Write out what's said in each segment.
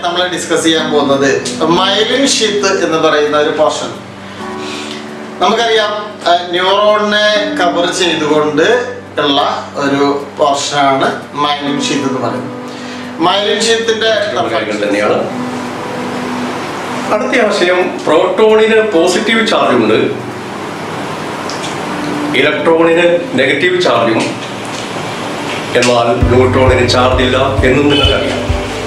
നമ്മൾ ഡിസ്കസ് ചെയ്യാൻ പോകുന്നത് മൈലിൻ ഷീത്ത് എന്ന് പറയുന്ന ഒരു പോർഷൻ നമുക്കറിയാം ന്യൂറോണിനെ കവർ ചെയ്തുകൊണ്ട് ഉള്ള ഒരു പോർഷനാണ് മൈലിൻ ഷീത്ത് എന്ന് പറയുന്നത് മൈലിൻ ഷീത്തിന്റെ കാര്യങ്ങൾ തന്നെയാണ് അടുത്ത ആശയം പ്രോട്ടോണിന് പോസിറ്റീവ് ചാർജുണ്ട് ഇലക്ട്രോണിന് നെഗറ്റീവ് ചാർജും എന്നാൽ ന്യൂട്രോണിന് ചാർജ് ഇല്ല എന്നും നിങ്ങൾക്കറിയാം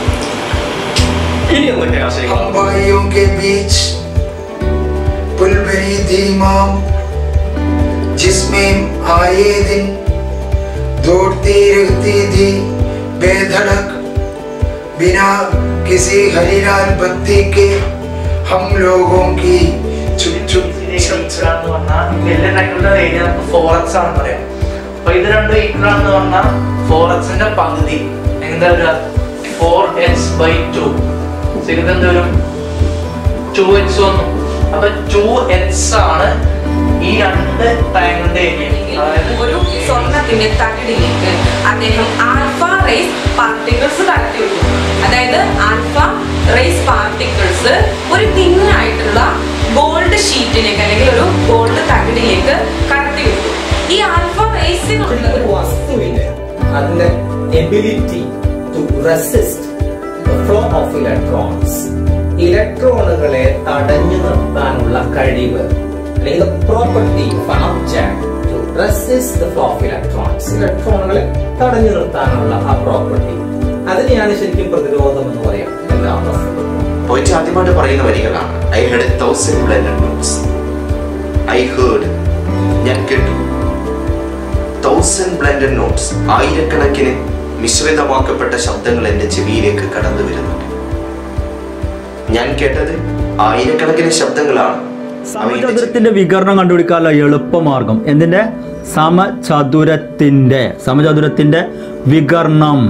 ഇനി എന്തൊക്കെ ആശയങ്ങളാണ് भाइयों के बीच पुल भरी थी माम जिसमें आए दिन दौड़ती रहती थी बेधड़क बिना किसी हरीलाल बत्ती के हम लोगों की छुप छुप എന്ന് പറഞ്ഞാൽ വലിയ രണ്ടുടെ ഏരിയ നമുക്ക് ഫോർ എക്സ് ആണ് പറയാം അപ്പൊ ഇത് രണ്ടും ഈക്വൽ ആണെന്ന് പറഞ്ഞാൽ ഫോർ എക്സിന്റെ പകുതി എന്താ വരിക ഫോർ എക്സ് ബൈ ടു ഇത് എന്ത് വരും ടു എക്സ് വന്നു അപ്പൊ ടു എക്സ് ആണ് ഈ രണ്ട് ട്രയാങ്കിളിന്റെ ഏരിയ അതായത് ഒരു സ്വർണത്തിന്റെ തകിടിലേക്ക് അദ്ദേഹം ആൽഫ റേസ് പാർട്ടിക്കിൾസ് കടത്തി വിട്ടു അതായത് ആൽഫ റേസ് പാർട്ടിക്കിൾസ് ഒരു തിന്നായിട്ടുള്ള ഗോൾഡ് ഷീറ്റിലേക്ക് അല്ലെങ്കിൽ ഒരു ഗോൾഡ് തകിടിലേക്ക് കടത്തി വിട്ടു ഈ ആൽഫ റേസിനുള്ള ഒരു വസ്തുവിന് അതിന്റെ ability to resist flow of electrons ഇലക്ട്രോണുകളെ തടഞ്ഞു നിർത്താനുള്ള കഴിവ് അല്ലെങ്കിൽ property of an object to resist the flow of electrons ഇലക്ട്രോണുകളെ തടഞ്ഞു നിർത്താനുള്ള ആ പ്രോപ്പർട്ടി അതിനെയാണ് ശരിക്കും പ്രതിരോധം എന്ന് പറയാം എല്ലാ വസ്തുക്കളും പോയിട്ട് ആദ്യമായിട്ട് പറയുന്ന വരികളാണ് I had a thousand blended notes I heard ഞാൻ കേട്ടു തൗസൻഡ് ബ്ലെൻഡഡ് നോട്ട്സ് ആയിരക്കണക്കിന് മിശ്രിതമാക്കപ്പെട്ട ശബ്ദങ്ങൾ എൻ്റെ ചെവിയിലേക്ക് കടന്നു വരുന്നുണ്ട് ഞാൻ കേട്ടത് ആയിരക്കണക്കിന് ശബ്ദങ്ങളാണ് അവയുടെ സമചതുരത്തിന്റെ വികരണം കണ്ടുപിടിക്കാനുള്ള എളുപ്പമാർഗം എന്തിന്റെ സമചതുരത്തിന്റെ സമചതുരത്തിന്റെ വികരണം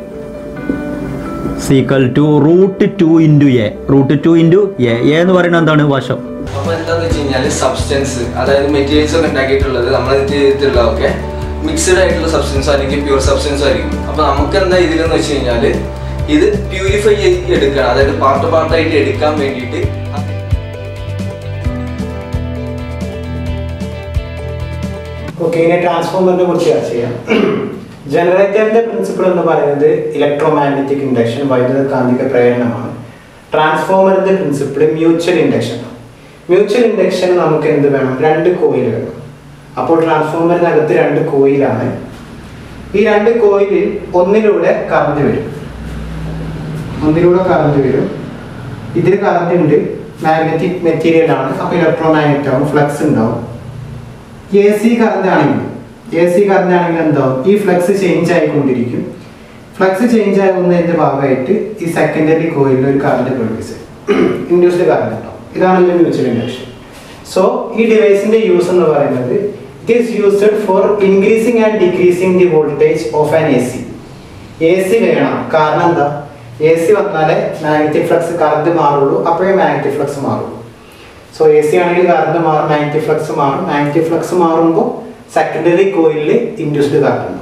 equal to root two into a root two into a a എന്ന് പറയുന്നത് എന്താണ് വശം അപ്പൊ എന്താന്ന് വെച്ച് കഴിഞ്ഞാല് സബ്സ്റ്റൻസ് അതായത് മെറ്റീരിയൽസ് ഒക്കെ ഉണ്ടാക്കിയിട്ടുള്ളത് നമ്മളെ ജീവിതത്തിലുള്ളതൊക്കെ മിക്സ്ഡ് ആയിട്ടുള്ള സബ്സ്റ്റൻസ് അല്ലെങ്കിൽ പ്യൂർ സബ്സ്റ്റൻസ് ആയിരിക്കും അപ്പൊ നമുക്ക് എന്താ ഇതിലെന്ന് വെച്ച് കഴിഞ്ഞാല് ഇത് പ്യൂരിഫൈ ചെയ്ത് എടുക്കണം അതായത് പാർട്ട് പാർട്ടായിട്ട് എടുക്കാൻ വേണ്ടിയിട്ട് ഓക്കെ ഇനി ട്രാൻസ്ഫോമറിനെ കുറിച്ച് ചർച്ച ചെയ്യാം ജനറേറ്ററിന്റെ പ്രിൻസിപ്പിൾ എന്ന് പറയുന്നത് ഇലക്ട്രോ മാഗ്നറ്റിക് ഇൻഡക്ഷൻ വൈദ്യുത കാന്തിക പ്രേരണമാണ് ട്രാൻസ്ഫോമറിന്റെ principle mutual induction mutual induction നമുക്ക് എന്ത് വേണം രണ്ട് കോയിൽ വേണം അപ്പോൾ ട്രാൻസ്ഫോമറിനകത്ത് രണ്ട് കോയിലാണ് ഈ രണ്ട് കോയിലിൽ ഒന്നിലൂടെ കറണ്ട് വരും ഒന്നിലൂടെ കറണ്ട് വരും ഇതിൽ കറണ്ട് ഉണ്ട് മാഗ്നറ്റിക് മെറ്റീരിയൽ ആണ് അപ്പോൾ ഇലക്ട്രോ മാഗ്നറ്റ് ആവും ഫ്ലക്സ് ഉണ്ടാവും എ സി കറണ്ട് ആണെങ്കിൽ എ സി കറണ്ട് ആണെങ്കിൽ എന്താവും ഈ ഫ്ലക്സ് ചേഞ്ച് ആയിക്കൊണ്ടിരിക്കും ഫ്ലക്സ് ചേഞ്ച് ആകുന്നതിന്റെ ഭാഗമായിട്ട് ഈ സെക്കൻഡറി കോയിലിൽ ഒരു കറണ്ട് പ്രൊഡ്യൂസ് ഇൻഡ്യൂസ്ഡ് കറണ്ട് ഉണ്ടാവും ഇതാണ് മ്യൂച്വൽ ഇൻഡക്ഷൻ സോ ഈ ഡിവൈസിന്റെ യൂസ് എന്ന് പറയുന്നത് it is used for increasing and decreasing the voltage of an A C A C വേണം കാരണം എന്താ എ സി വന്നാലേ മാഗ്നറ്റിക് ഫ്ലക്സ് കറണ്ട് മാറുള്ളൂ അപ്പോഴേ മാഗ്നറ്റിക് ഫ്ലക്സ് മാറുള്ളൂ സോ എ സി ആണെങ്കിൽ കറണ്ട് മാറും മാഗ്നറ്റിക് ഫ്ലക്സ് മാറും മാഗ്നറ്റിക് ഫ്ലക്സ് മാറുമ്പോൾ സെക്കൻഡറി കോയിലിൽ ഇൻഡ്യൂസ്ഡ് കറണ്ട് ഉണ്ടാവും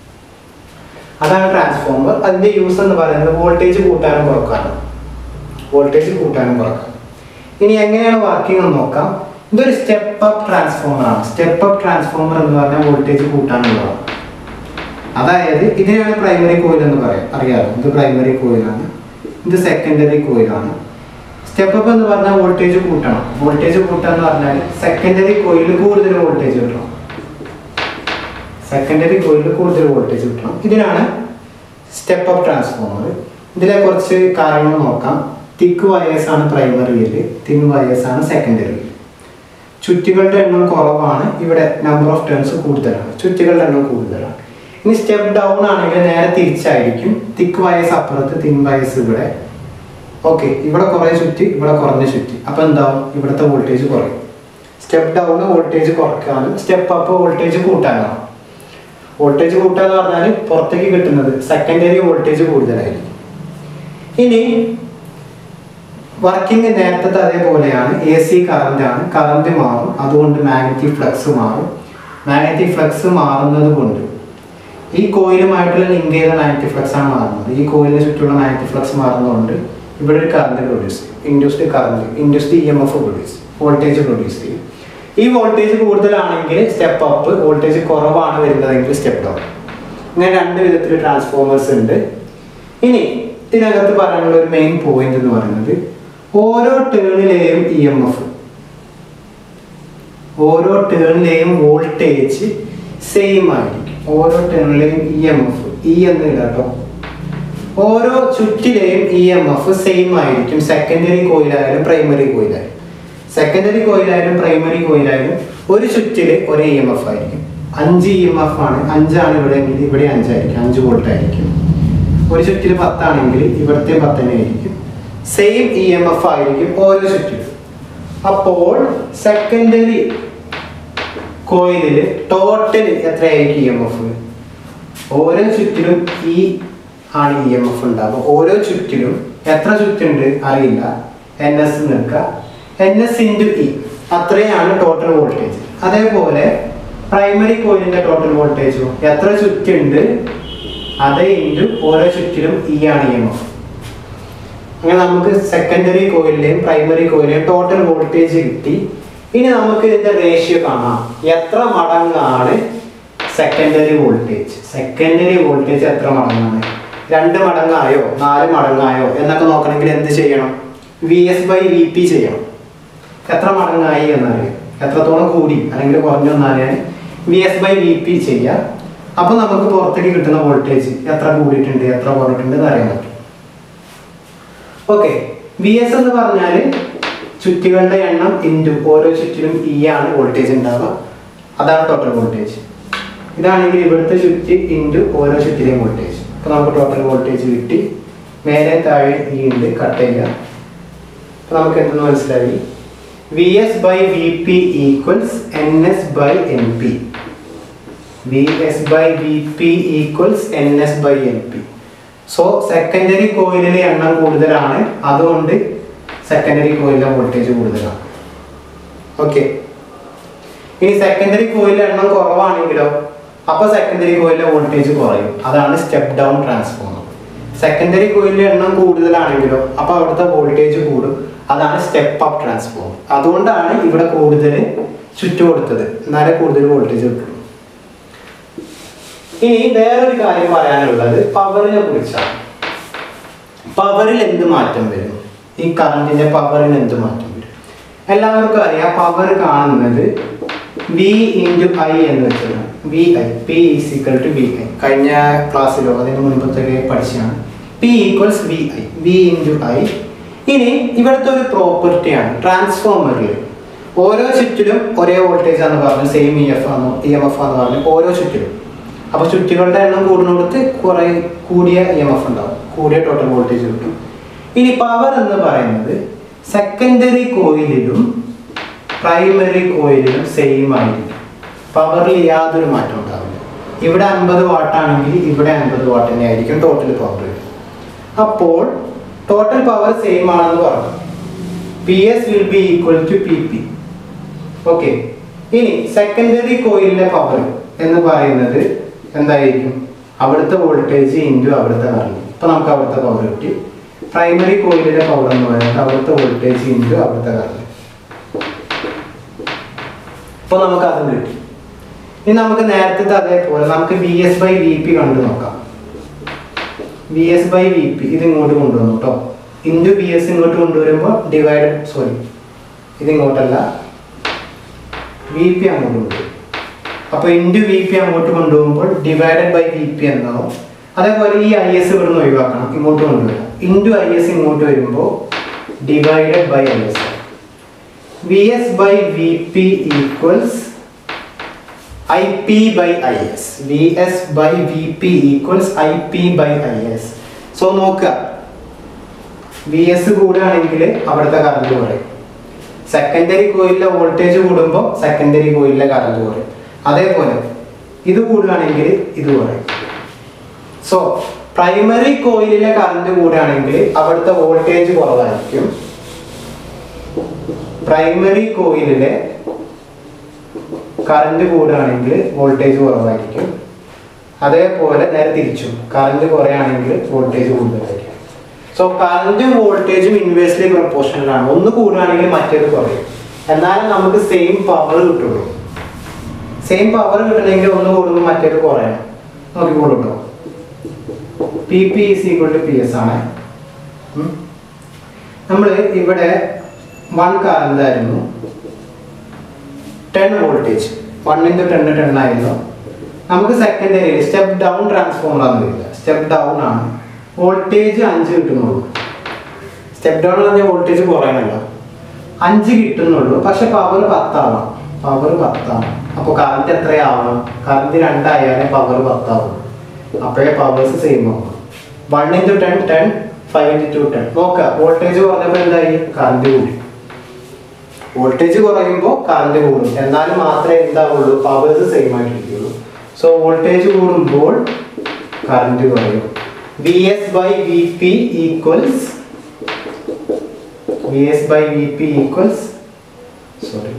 അതാണ് ട്രാൻസ്ഫോമർ അതിന്റെ യൂസ് എന്ന് പറയുന്നത് വോൾട്ടേജ് കൂട്ടാനും കുറക്കാനും വോൾട്ടേജ് കൂട്ടാനും കുറക്കാനും ഇനി എങ്ങനെയാണ് വർക്കിംഗ് എന്ന് നോക്കാം ഇതൊരു സ്റ്റെപ്പ് അപ്പ് ട്രാൻസ്ഫോമർ ആണ് സ്റ്റെപ്പ് അപ്പ് ട്രാൻസ്ഫോമർ എന്ന് പറഞ്ഞാൽ വോൾട്ടേജ് കൂട്ടാനുള്ളതാണ് അതായത് ഇതിനെയാണ് പ്രൈമറി കോയിൽ എന്ന് പറയാം അറിയാമോ ഇത് പ്രൈമറി കോയിലാണ് ഇത് സെക്കൻഡറി കോയിലാണ് സ്റ്റെപ്പ് അപ്പ് എന്ന് പറഞ്ഞാൽ വോൾട്ടേജ് കൂട്ടണം വോൾട്ടേജ് കൂട്ടുക എന്ന് പറഞ്ഞാൽ സെക്കൻഡറി കോയിലിൽ കൂടുതൽ വോൾട്ടേജ് കിട്ടണം സെക്കൻഡറി കോയിലിൽ കൂടുതൽ വോൾട്ടേജ് കിട്ടണം ഇതിനാണ് സ്റ്റെപ്പ് അപ്പ് ട്രാൻസ്ഫോമർ ഇതിലെ കുറച്ച് കാര്യങ്ങൾ നോക്കാം തിക്ക് വയേഴ്സ് ആണ് പ്രൈമറിയിൽ തിൻ വയേഴ്സ് ആണ് സെക്കൻഡറിയിൽ ചുറ്റികളുടെ എണ്ണം കുറവാണ് ഇവിടെ നമ്പർ ഓഫ് ടേൺസ് കൂടുതലാണ് ചുറ്റികളുടെ എണ്ണം കൂടുതലാണ് ഇനി സ്റ്റെപ്പ് ഡൗൺ ആണെങ്കിൽ നേരെ തിരിച്ചായിരിക്കും തിക്ക് വയസ്സ് അപ്പുറത്ത് തിൻ വയസ്സ് ഇവിടെ ഓക്കെ ഇവിടെ കുറേ ചുറ്റി ഇവിടെ കുറഞ്ഞ ചുറ്റി അപ്പം എന്താവും ഇവിടുത്തെ വോൾട്ടേജ് കുറയും സ്റ്റെപ്പ് ഡൗൺ വോൾട്ടേജ് കുറക്കാനും സ്റ്റെപ്പ് അപ്പ് വോൾട്ടേജ് കൂട്ടാനാണ് വോൾട്ടേജ് കൂട്ടുക എന്ന് പറഞ്ഞാൽ പുറത്തേക്ക് കിട്ടുന്നത് സെക്കൻഡറി വോൾട്ടേജ് കൂടുതലായിരിക്കും ഇനി വർക്കിംഗ് നേരത്തെ അതേപോലെയാണ് എ സി കറണ്ട് ആണ് കറണ്ട് മാറും അതുകൊണ്ട് മാഗ്നറ്റിക് ഫ്ലക്സ് മാറും മാഗ്നറ്റിക് ഫ്ലക്സ് മാറുന്നത് കൊണ്ട് ഈ കോയിലുമായിട്ടുള്ള ലിങ്ക് ചെയ്ത മാഗ്നറ്റിക് ഫ്ലക്സ് ആണ് മാറുന്നത് ഈ കോയിലിന് ചുറ്റുമുള്ള മാഗ്നറ്റിക് ഫ്ലക്സ് മാറുന്നതുകൊണ്ട് ഇവിടെ ഒരു കറണ്ട് പ്രൊഡ്യൂസ് ചെയ്യും induced current induced E M F produce voltage produce ചെയ്യും ഈ വോൾട്ടേജ് കൂടുതലാണെങ്കിൽ സ്റ്റെപ്പ് അപ്പ് വോൾട്ടേജ് കുറവാണ് വരുന്നതെങ്കിൽ സ്റ്റെപ്പ് ഡൗൺ ഇങ്ങനെ രണ്ട് വിധത്തിൽ ട്രാൻസ്ഫോമേഴ്സ് ഉണ്ട് ഇനി ഇതിനകത്ത് പറയാനുള്ള ഒരു മെയിൻ പോയിന്റ് എന്ന് പറയുന്നത് ഓരോ ടേണിലെയും ഇ എം എഫ് ഓരോ ടേണിലെയും വോൾട്ടേജ് സെയിം ആയിരിക്കും ഓരോ ടേണിലെയും ഇ എം എഫ് ഇ എന്ന് ഇടാട്ടോ ഓരോ ചുറ്റിലെയും ഇ എം എഫ് സെയിം ആയിരിക്കും സെക്കൻഡറി കോയിലായാലും പ്രൈമറി കോയിലായാലും സെക്കൻഡറി കോയിലായാലും പ്രൈമറി കോയിലായാലും ഒരു ചുറ്റില് ഒരു ഇ എം എഫ് ആയിരിക്കും അഞ്ച് ഇ എം എഫ് ആണ് അഞ്ചാണ് ഇവിടെ എങ്കിൽ ഇവിടെ അഞ്ചായിരിക്കും അഞ്ച് വോൾട്ട് ആയിരിക്കും ഒരു ചുറ്റിൽ പത്താണെങ്കിൽ ഇവിടുത്തെ പത്തന്നെ ആയിരിക്കും സെയിം ഇ എം എഫ് ആയിരിക്കും ഓരോ ചുറ്റിലും അപ്പോൾ സെക്കൻഡറി കോയിലില് ടോട്ടൽ എത്രയായിരിക്കും ഇ എം എഫ് ഓരോ ചുറ്റിലും ഈ ആണ് ഇ എം എഫ് ഉണ്ടാവുക ഓരോ ചുറ്റിലും എത്ര ചുറ്റുണ്ട് അറിയില്ല എൻ എസ് നിൽക്കുക എൻ എസ് ഇൻറ്റു ഇ അത്രയാണ് ടോട്ടൽ വോൾട്ടേജ് അതേപോലെ പ്രൈമറി കോയിലിന്റെ ടോട്ടൽ വോൾട്ടേജോ എത്ര ചുറ്റുണ്ട് അതേ ഇൻറ്റു ഓരോ ചുറ്റിലും ഇ ആണ് ഇ എം എഫ് അങ്ങനെ നമുക്ക് സെക്കൻഡറി കോയിലിലെയും പ്രൈമറി കോയിലിലെയും ടോട്ടൽ വോൾട്ടേജ് കിട്ടി ഇനി നമുക്ക് ഇതിന്റെ റേഷ്യോ കാണാം എത്ര മടങ്ങാണ് സെക്കൻഡറി വോൾട്ടേജ് സെക്കൻഡറി വോൾട്ടേജ് എത്ര മടങ്ങാണ് രണ്ട് മടങ്ങായോ നാല് മടങ്ങായോ എന്നൊക്കെ നോക്കണമെങ്കിൽ എന്ത് ചെയ്യണം V S by V P ചെയ്യണം എത്ര മടങ്ങായി എന്നറിയാം എത്രത്തോളം കൂടി അല്ലെങ്കിൽ കുറഞ്ഞു എന്നറിയാൻ V S by V P ചെയ്യാം അപ്പൊ നമുക്ക് പുറത്തേക്ക് കിട്ടുന്ന വോൾട്ടേജ് എത്ര കൂടിയിട്ടുണ്ട് എത്ര കുറഞ്ഞിട്ടുണ്ട് എന്ന് അറിയാൻ പറ്റും ഓക്കെ വി എസ് എന്ന് പറഞ്ഞാൽ ചുറ്റുകളുടെ എണ്ണം ഇൻറ്റു ഓരോ ചുറ്റിലും ഇ ആണ് വോൾട്ടേജ് ഉണ്ടാവുക അതാണ് ടോട്ടൽ വോൾട്ടേജ് ഇതാണെങ്കിൽ ഇവിടുത്തെ ചുറ്റ് ഇൻറ്റു ഓരോ ചുറ്റിലെയും വോൾട്ടേജ് അപ്പോൾ നമുക്ക് ടോട്ടൽ വോൾട്ടേജ് കിട്ടി മേലെ താഴെ ഇ ഉണ്ട് കട്ട് ചെയ്യുക അപ്പോൾ നമുക്ക് എന്തെന്ന് മനസ്സിലായി V S by V P equals N S by N P V S by V P equals N S by N P so secondary കോയിലിലെ എണ്ണം കൂടുതലാണ് അതുകൊണ്ട് സെക്കൻഡറി കോയിലിലെ വോൾട്ടേജ് കൂടുതലാണ് ഓക്കെ ഇനി സെക്കൻഡറി കോയിലിലെ എണ്ണം കുറവാണെങ്കിലോ അപ്പൊ സെക്കൻഡറി കോയിലിലെ വോൾട്ടേജ് കുറയും അതാണ് സ്റ്റെപ്പ് ഡൗൺ ട്രാൻസ്ഫോമർ സെക്കൻഡറി കോയിലിലെ എണ്ണം കൂടുതലാണെങ്കിലോ അപ്പൊ അവിടുത്തെ വോൾട്ടേജ് കൂടും അതാണ് സ്റ്റെപ്പ് അപ്പ് ട്രാൻസ്ഫോമർ അതുകൊണ്ടാണ് ഇവിടെ കൂടുതൽ ചുറ്റു കൊടുത്തത് എന്നാലേ കൂടുതൽ വോൾട്ടേജ് കിട്ടും ഇനി വേറൊരു കാര്യം പറയാനുള്ളത് പവറിനെ കുറിച്ചാണ് പവറിൽ എന്ത് മാറ്റം വരും ഈ കറണ്ടിന്റെ പവറിന് എന്ത് മാറ്റം വരും എല്ലാവർക്കും അറിയാം പവർ കാണുന്നത് വി ഇൻറ്റു ഐ എന്ന് വെച്ചതാണ് V I P equal to V I കഴിഞ്ഞ ക്ലാസ്സിലോ അതിന് മുൻപത്തൊക്കെ പഠിച്ചതാണ് P equals V I V into I ഇനി ഇവിടുത്തെ ഒരു പ്രോപ്പർട്ടിയാണ് ട്രാൻസ്ഫോമറിൽ ഓരോ ചുറ്റിലും ഒരേ വോൾട്ടേജ് ആണെന്ന് പറഞ്ഞു സെയിം ഇ എഫ് ആണോ ഇ എം എഫ് ആണെന്ന് പറഞ്ഞു ഓരോ ചുറ്റിലും അപ്പോൾ ചുറ്റുകളുടെ എണ്ണം കൂടുന്നിടത്ത് കുറെ കൂടിയ ഇ എം എഫ് ഉണ്ടാവും കൂടിയ ടോട്ടൽ വോൾട്ടേജ് കിട്ടും ഇനി പവർ എന്ന് പറയുന്നത് സെക്കൻഡറി കോയിലിലും പ്രൈമറി കോയിലിലും സെയിം ആയിരിക്കും പവറിൽ യാതൊരു മാറ്റം ഉണ്ടാവില്ല ഇവിടെ അൻപത് വാട്ടാണെങ്കിൽ ഇവിടെ അൻപത് വാട്ട് തന്നെ ആയിരിക്കും ടോട്ടൽ പവർ അപ്പോൾ ടോട്ടൽ പവർ സെയിം ആണെന്ന് പറഞ്ഞു P S will be equal to P P okay ഇനി സെക്കൻഡറി കോയിലിലെ പവർ എന്ന് പറയുന്നത് എന്തായിരിക്കും അവിടുത്തെ വോൾട്ടേജ് ഇൻറ്റു അവിടുത്തെ കറണ്ട് ഇപ്പൊ നമുക്ക് അവിടുത്തെ പവർ കിട്ടി പ്രൈമറി കോയിലിലെ പവർ എന്ന് പറയുന്നത് അവിടുത്തെ വോൾട്ടേജ് ഇൻറ്റു അവിടുത്തെ കറണ്ട് ഇപ്പൊ നമുക്ക് അതും കിട്ടി ഇനി നമുക്ക് നേരത്തെ അതേപോലെ നമുക്ക് V S by V P കണ്ടു നോക്കാം V S by V P ഇത് ഇങ്ങോട്ട് കൊണ്ടുവന്നു കേട്ടോ ഇൻറ്റു വി എസ് ഇങ്ങോട്ട് കൊണ്ടുവരുമ്പോൾ ഡിവൈഡ് സോറി ഇത് ഇങ്ങോട്ടല്ല വി പി അങ്ങോട്ട് കൊണ്ടുവരും അപ്പൊ ഇൻറ്റു വി പി അങ്ങോട്ട് കൊണ്ടുപോകുമ്പോൾ ഡിവൈഡഡ് ബൈ വി പി എന്നാവും അതേപോലെ ഈ ഐ എസ് ഇവിടുന്ന് ഒഴിവാക്കണം ഇങ്ങോട്ട് കൊണ്ടുവരാം ഇൻറ്റു ഐ എസ് ഇങ്ങോട്ട് വരുമ്പോൾ divided by I S V S by V P equals I P by I S V S by V P equals I P by I S so നോക്കുക V S കൂടുകയാണെങ്കിൽ അവിടുത്തെ current കുറയും secondary കോയിലിലെ voltage കൂടുമ്പോൾ secondary കോയിലിലെ current കുറയും അതേപോലെ ഇത് കൂടുകയാണെങ്കിൽ ഇത് കുറയും സോ പ്രൈമറി കോയിലിലെ കറണ്ട് കൂടുകയാണെങ്കിൽ അവിടുത്തെ വോൾട്ടേജ് കുറവായിരിക്കും പ്രൈമറി കോയിലിലെ കറണ്ട് കൂടുകയാണെങ്കിൽ വോൾട്ടേജ് കുറവായിരിക്കും അതേപോലെ നേരെ തിരിച്ചും കറണ്ട് കുറയാണെങ്കിൽ വോൾട്ടേജ് കൂടുതലായിരിക്കും സോ കറന്റും വോൾട്ടേജും ഇൻവേഴ്സ്ലി പ്രൊപ്പോർഷണൽ ആണ് ഒന്ന് കൂടുകയാണെങ്കിൽ മറ്റേത് കുറയും എന്നാലും നമുക്ക് സെയിം പവർ കിട്ടുള്ളൂ സെയിം പവർ കിട്ടണമെങ്കിൽ ഒന്ന് കൂടുമ്പോൾ മറ്റേത് കുറയണം നോക്കിക്കോളൂ കേട്ടോ P P is equal to P S ആണ് നമ്മൾ ഇവിടെ വൺ കറണ്ട് ആയിരുന്നു ten voltage one into ten ten ആയിരുന്നു നമുക്ക് സെക്കൻഡറി സ്റ്റെപ്പ് ഡൗൺ ട്രാൻസ്ഫോമർ ആണ് വരിക സ്റ്റെപ്പ് ഡൗൺ ആണ് വോൾട്ടേജ് അഞ്ച് കിട്ടുന്നുള്ളൂ സ്റ്റെപ്പ് ഡൗൺ പറഞ്ഞാൽ വോൾട്ടേജ് കുറയണല്ലോ അഞ്ച് കിട്ടുന്നുള്ളൂ പക്ഷെ പവർ പത്താവണം പവർ പത്താണ് അപ്പോൾ കറണ്ട് എത്രയാവണം കറണ്ട് രണ്ടായാലേ പവർ പത്താവും അപ്പോഴേ പവേഴ്സ് സെയിം ആവും one into ten ten five into two ten നോക്കുക വോൾട്ടേജ് കുറഞ്ഞപ്പോൾ എന്തായി കറണ്ട് കൂടി വോൾട്ടേജ് കുറയുമ്പോൾ കറണ്ട് കൂടും എന്നാൽ മാത്രമേ എന്താവുള്ളൂ പവേഴ്സ് സെയിം ആയിട്ടിരിക്കുള്ളൂ സോ വോൾട്ടേജ് കൂടുമ്പോൾ കറണ്ട് കുറയും V S by V P equals V S by V P equals sorry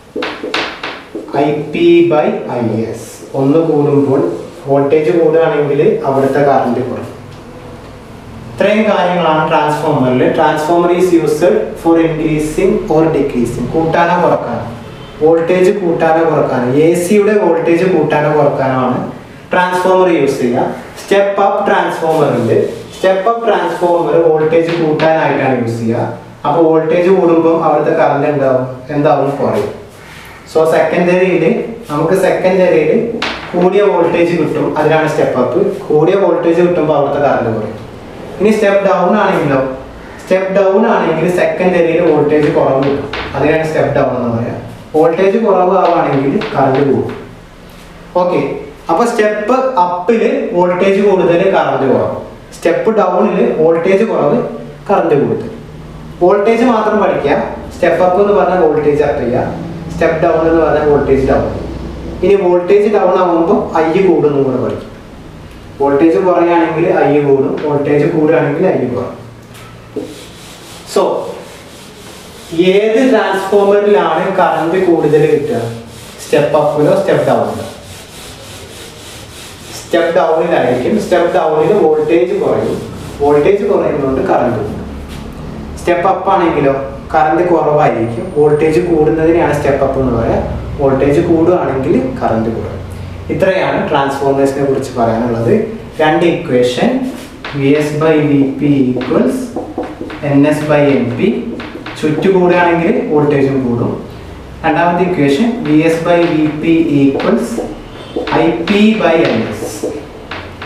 I P by I S ഒന്ന് കൂടുമ്പോൾ വോൾട്ടേജ് കൂടുകയാണെങ്കിൽ അവിടുത്തെ കറണ്ട് കുറയും ഇത്രയും കാര്യങ്ങളാണ് ട്രാൻസ്ഫോമറിൽ transformer is used for increasing or decreasing കൂട്ടാനോ കുറക്കാനോ വോൾട്ടേജ് കൂട്ടാനോ കുറക്കാനോ എ സിയുടെ വോൾട്ടേജ് കൂട്ടാനോ കുറക്കാനോ ട്രാൻസ്ഫോമർ യൂസ് ചെയ്യുക സ്റ്റെപ്പ് അപ്പ് ട്രാൻസ്ഫോമർ ഉണ്ട് സ്റ്റെപ്പ് അപ്പ് ട്രാൻസ്ഫോമർ വോൾട്ടേജ് കൂട്ടാനായിട്ടാണ് യൂസ് ചെയ്യുക അപ്പോൾ വോൾട്ടേജ് കൂടുമ്പോൾ അവിടുത്തെ കറണ്ട് എന്താവും എന്താവും കുറയും സോ സെക്കൻഡറിയിൽ നമുക്ക് സെക്കൻഡറിയിൽ കൂടിയ വോൾട്ടേജ് കിട്ടും അതിനാണ് സ്റ്റെപ്പ് അപ്പ് കൂടിയ വോൾട്ടേജ് കിട്ടുമ്പോൾ അവിടുത്തെ കറണ്ട് കുറയും ഇനി സ്റ്റെപ്പ് ഡൗൺ ആണെങ്കിലോ സ്റ്റെപ്പ് ഡൗൺ ആണെങ്കിൽ സെക്കൻഡറിയിൽ വോൾട്ടേജ് കുറവ് കിട്ടും അതിനാണ് സ്റ്റെപ്പ് ഡൗൺ എന്ന് പറയാം വോൾട്ടേജ് കുറവ് ആവുകയാണെങ്കിൽ കറണ്ട് പോകും ഓക്കെ അപ്പൊ സ്റ്റെപ്പ് അപ്പിൽ വോൾട്ടേജ് കൂടുതൽ കറണ്ട് കുറവ് സ്റ്റെപ്പ് ഡൗണിൽ വോൾട്ടേജ് കുറവ് കറണ്ട് കൂടുതൽ വോൾട്ടേജ് മാത്രം പഠിക്കുക സ്റ്റെപ്പ് അപ്പ് എന്ന് പറഞ്ഞാൽ വോൾട്ടേജ് അപ്പ് ചെയ്യുക സ്റ്റെപ്പ് ഡൗൺ എന്ന് പറഞ്ഞാൽ വോൾട്ടേജ് ഡൗൺ ഇനി വോൾട്ടേജ് ഡൗൺ ആകുമ്പോൾ ഐ കൂടുന്നു കൂടെ പഠിക്കും വോൾട്ടേജ് കുറയുകയാണെങ്കിൽ ഐ കൂടും വോൾട്ടേജ് കൂടുകയാണെങ്കിൽ ഐ കുറയും സോ ഏത് ട്രാൻസ്ഫോമറിലാണ് കറണ്ട് കൂടുതൽ കിട്ടുക സ്റ്റെപ്പ് അപ്പിലോ സ്റ്റെപ്പ് ഡൗണിലോ സ്റ്റെപ്പ് ഡൗണിലായിരിക്കും സ്റ്റെപ്പ് ഡൗണിൽ വോൾട്ടേജ് കുറയും വോൾട്ടേജ് കുറയുന്നതുകൊണ്ട് കറണ്ട് കൂടും സ്റ്റെപ്പ് അപ്പ് ആണെങ്കിലോ കറണ്ട് കുറവായിരിക്കും വോൾട്ടേജ് കൂടുന്നതിനെയാണ് സ്റ്റെപ്പ് അപ്പ് എന്ന് പറയുക വോൾട്ടേജ് കൂടുകയാണെങ്കിൽ കറണ്ട് കൂടും ഇത്രയാണ് ട്രാൻസ്ഫോർമേഴ്സിനെ കുറിച്ച് പറയാനുള്ളത് രണ്ട് equation V S by V P equals N S by N P ചുറ്റു കൂടുകയാണെങ്കിൽ വോൾട്ടേജും കൂടും രണ്ടാമത്തെ equation V S by V P equals I P by N S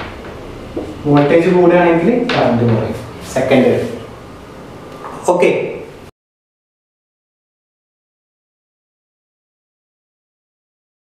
voltage കൂടുകയാണെങ്കിൽ കറണ്ട് കുറയും സെക്കൻഡ് ഓക്കെ